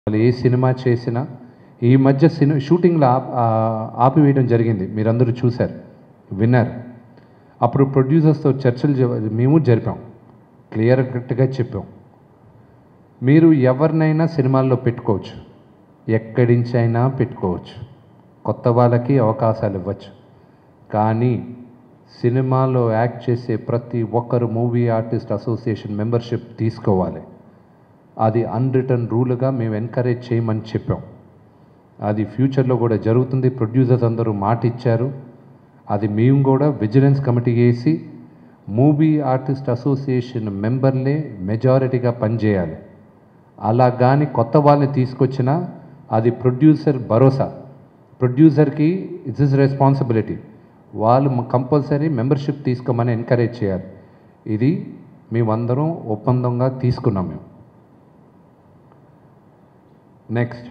వాళ్ళు ఏ సినిమా చేసినా ఈ మధ్య సినిమా షూటింగ్లో ఆప్- ఆ- ఆపివేయడం జరిగింది మీరందరూ చూశారు విన్నారు అప్పుడు ప్రొడ్యూసర్స్తో చర్చలు జ- మేము జరిపాం క్లియర్ కట్గా చెప్పాం మీరు ఎవరినైనా సినిమాల్లో పెట్టుకోవచ్చు ఎక్కడి నుంచి అయినా పెట్టుకోవచ్చు కొత్త వాళ్ళకి అవకాశాలు ఇవ్వచ్చు కానీ సినిమాలో యాక్ట్ చేసే ప్రతి ఒక్కరు మూవీ ఆర్టిస్ట్ అసోసియేషన్ మెంబర్షిప్ తీసుకోవాలి అది అన్రిటర్న్ రూల్గా మేము ఎంకరేజ్ చేయమని చెప్పాం అది ఫ్యూచర్లో కూడా జరుగుతుంది ప్రొడ్యూసర్స్ అందరూ మాట ఇచ్చారు అది మేము కూడా విజిలెన్స్ కమిటీ వేసి మూవీ ఆర్టిస్ట్ అసోసియేషన్ మెంబర్లే మెజారిటీగా పనిచేయాలి అలా కానీ కొత్త వాళ్ళని తీసుకొచ్చినా అది ప్రొడ్యూసర్ భరోసా ప్రొడ్యూసర్కి ఇట్స్ ఇస్ రెస్పాన్సిబిలిటీ వాళ్ళు కంపల్సరీ మెంబర్షిప్ తీసుకోమని ఎంకరేజ్ చేయాలి ఇది మేమందరం ఒప్పందంగా తీసుకున్నాం మేము నెక్స్ట్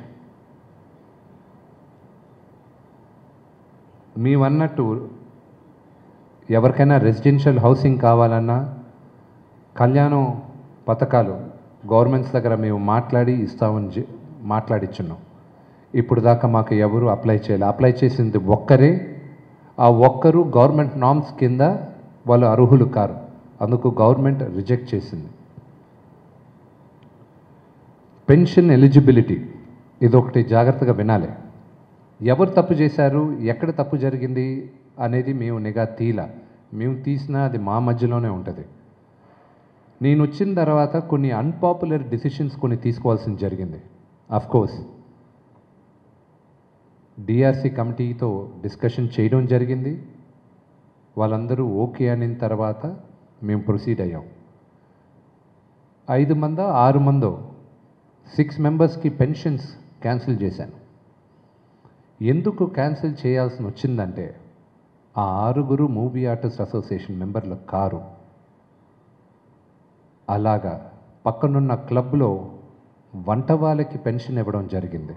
మేమన్నట్టు ఎవరికైనా రెసిడెన్షియల్ హౌసింగ్ కావాలన్నా కళ్యాణం పథకాలు గవర్నమెంట్స్ దగ్గర మేము మాట్లాడి ఇస్తామని చె- మాట్లాడిచ్చున్నాం ఇప్పుడు దాకా మాకు ఎవరు అప్లై చేయాలి అప్లై చేసింది ఒక్కరే ఆ ఒక్కరు గవర్నమెంట్ నామ్స్ కింద వాళ్ళు అర్హులు కారు అందుకు గవర్నమెంట్ రిజెక్ట్ చేసింది పెన్షన్ ఎలిజిబిలిటీ ఇదొకటి జాగ్రత్తగా వినాలి ఎవరు తప్పు చేశారు ఎక్కడ తప్పు జరిగింది అనేది మేము నిఘా తీల మేము తీసినా అది మా మధ్యలోనే ఉంటుంది నేను వచ్చిన తర్వాత కొన్ని అన్పాపులర్ డిసిషన్స్ కొన్ని తీసుకోవాల్సింది జరిగింది కోర్స్ డిఆర్సి కమిటీతో డిస్కషన్ చేయడం జరిగింది వాళ్ళందరూ ఓకే అయిన తర్వాత మేము ప్రొసీడ్ అయ్యాం ఐదు మందో ఆరు మందో సిక్స్ మెంబర్స్కి పెన్షన్స్ క్యాన్సిల్ చేశాను ఎందుకు క్యాన్సిల్ చేయాల్సి వచ్చిందంటే ఆ ఆరుగురు మూవీ ఆర్టిస్ట్ అసోసియేషన్ మెంబర్లు కారు అలాగా పక్కనున్న క్లబ్లో వంట వాళ్ళకి పెన్షన్ ఇవ్వడం జరిగింది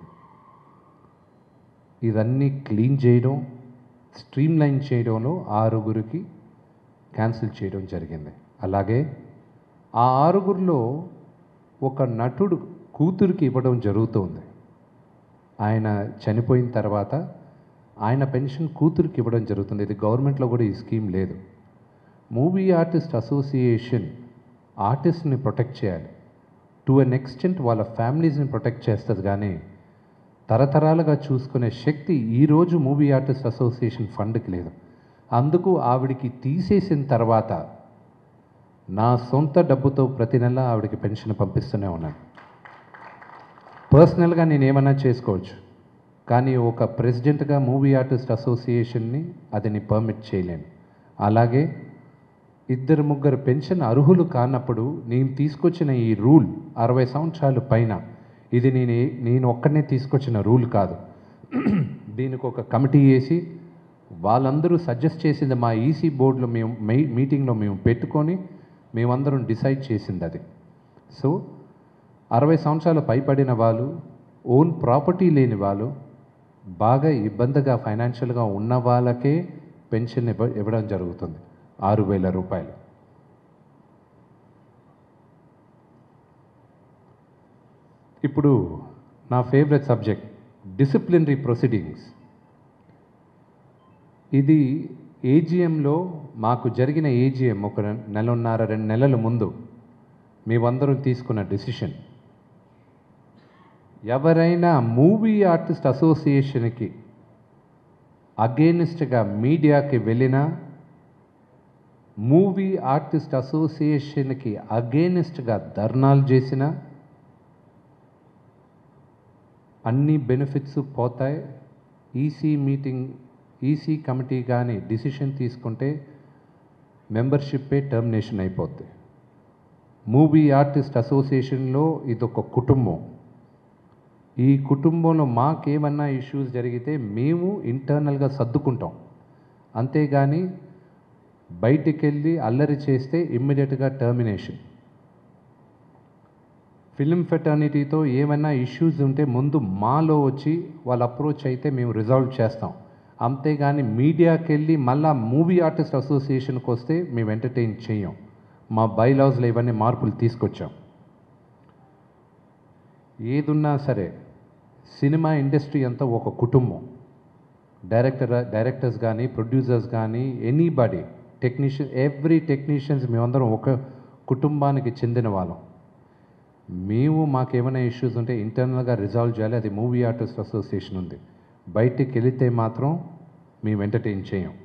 ఇదన్నీ క్లీన్ చేయడం స్ట్రీమ్ లైన్ చేయడంలో ఆరుగురికి క్యాన్సిల్ చేయడం జరిగింది అలాగే ఆ ఆరుగురిలో ఒక నటుడు కూతురికి ఇవ్వడం జరుగుతుంది ఆయన చనిపోయిన తర్వాత ఆయన పెన్షన్ కూతురికి ఇవ్వడం జరుగుతుంది ఇది గవర్నమెంట్లో కూడా ఈ స్కీమ్ లేదు మూవీ ఆర్టిస్ట్ అసోసియేషన్ ఆర్టిస్ట్ని ప్రొటెక్ట్ చేయాలి టు అన్ ఎక్స్టెంట్ వాళ్ళ ఫ్యామిలీస్ని ప్రొటెక్ట్ చేస్తుంది కానీ తరతరాలుగా చూసుకునే శక్తి ఈరోజు మూవీ ఆర్టిస్ట్ అసోసియేషన్ ఫండ్కి లేదు అందుకు ఆవిడికి తీసేసిన తర్వాత నా సొంత డబ్బుతో ప్రతి నెల ఆవిడకి పెన్షన్ పంపిస్తూనే ఉన్నాను పర్సనల్గా నేను ఏమన్నా చేసుకోవచ్చు కానీ ఒక ప్రెసిడెంట్గా మూవీ ఆర్టిస్ట్ అసోసియేషన్ని అది నేను పర్మిట్ చేయలేను అలాగే ఇద్దరు ముగ్గురు పెన్షన్ అర్హులు కానప్పుడు నేను తీసుకొచ్చిన ఈ రూల్ అరవై సంవత్సరాలు పైన ఇది నేను ఏ- నేను ఒక్కడనే తీసుకొచ్చిన రూల్ కాదు దీనికి ఒక కమిటీ వేసి వాళ్ళందరూ సజెస్ట్ చేసింది మా ఈసీ బోర్డులో మేము మై- మీటింగ్లో మేము పెట్టుకొని మేమందరం డిసైడ్ చేసింది అది సో అరవై సంవత్సరాలు పైపడిన వాళ్ళు ఓన్ ప్రాపర్టీ లేని వాళ్ళు బాగా ఇబ్బందిగా ఫైనాన్షియల్గా ఉన్న వాళ్ళకే పెన్షన్ ఇవ్వ ఇవ్వడం జరుగుతుంది ఆరు వేల రూపాయలు ఇప్పుడు నా ఫేవరెట్ సబ్జెక్ట్ డిసిప్లినరీ ప్రొసీడింగ్స్ ఇది ఏజిఎంలో మాకు జరిగిన ఏజిఎం ఒక నెలన్నర రెండు నెలల ముందు మేమందరం తీసుకున్న డెసిషన్ ఎవరైనా మూవీ ఆర్టిస్ట్ అసోసియేషన్కి అగేనిస్ట్గా మీడియాకి వెళ్ళినా మూవీ ఆర్టిస్ట్ అసోసియేషన్కి అగేనిస్ట్గా ధర్నాలు చేసినా అన్ని బెనిఫిట్స్ పోతాయి ఈసీ మీటింగ్ ఈసీ కమిటీ కానీ డిసిషన్ తీసుకుంటే మెంబర్షిప్పే టర్మినేషన్ అయిపోద్ది మూవీ ఆర్టిస్ట్ అసోసియేషన్లో ఇదొక కుటుంబం ఈ కుటుంబంలో మాకేమన్నా ఇష్యూస్ జరిగితే మేము ఇంటర్నల్గా సర్దుకుంటాం అంతేగాని బయటికి వెళ్ళి అల్లరి చేస్తే ఇమ్మీడియట్గా టర్మినేషన్ ఫిల్మ్ ఫెటర్నిటీతో ఏమైనా ఇష్యూస్ ఉంటే ముందు మాలో వచ్చి వాళ్ళు అప్రోచ్ అయితే మేము రిజాల్వ్ చేస్తాం అంతేగాని మీడియాకి వెళ్ళి మళ్ళా మూవీ ఆర్టిస్ట్ అసోసియేషన్కి వస్తే మేము ఎంటర్టైన్ చేయం మా బైలాస్లో ఇవన్నీ మార్పులు తీసుకొచ్చాం ఏదున్నా సరే సినిమా ఇండస్ట్రీ అంతా ఒక కుటుంబం డైరెక్టర్ డైరెక్టర్స్ కానీ ప్రొడ్యూసర్స్ కానీ ఎనీబడి టెక్నీషియన్ ఎవ్రీ టెక్నీషియన్స్ మేమందరం ఒక కుటుంబానికి చెందిన వాళ్ళం మేము మాకేమైనా ఇష్యూస్ ఉంటే ఇంటర్నల్గా రిజాల్వ్ చేయాలి అది మూవీ ఆర్టిస్ట్ అసోసియేషన్ ఉంది బయటికి వెళితే మాత్రం మేము ఎంటర్టైన్ చేయం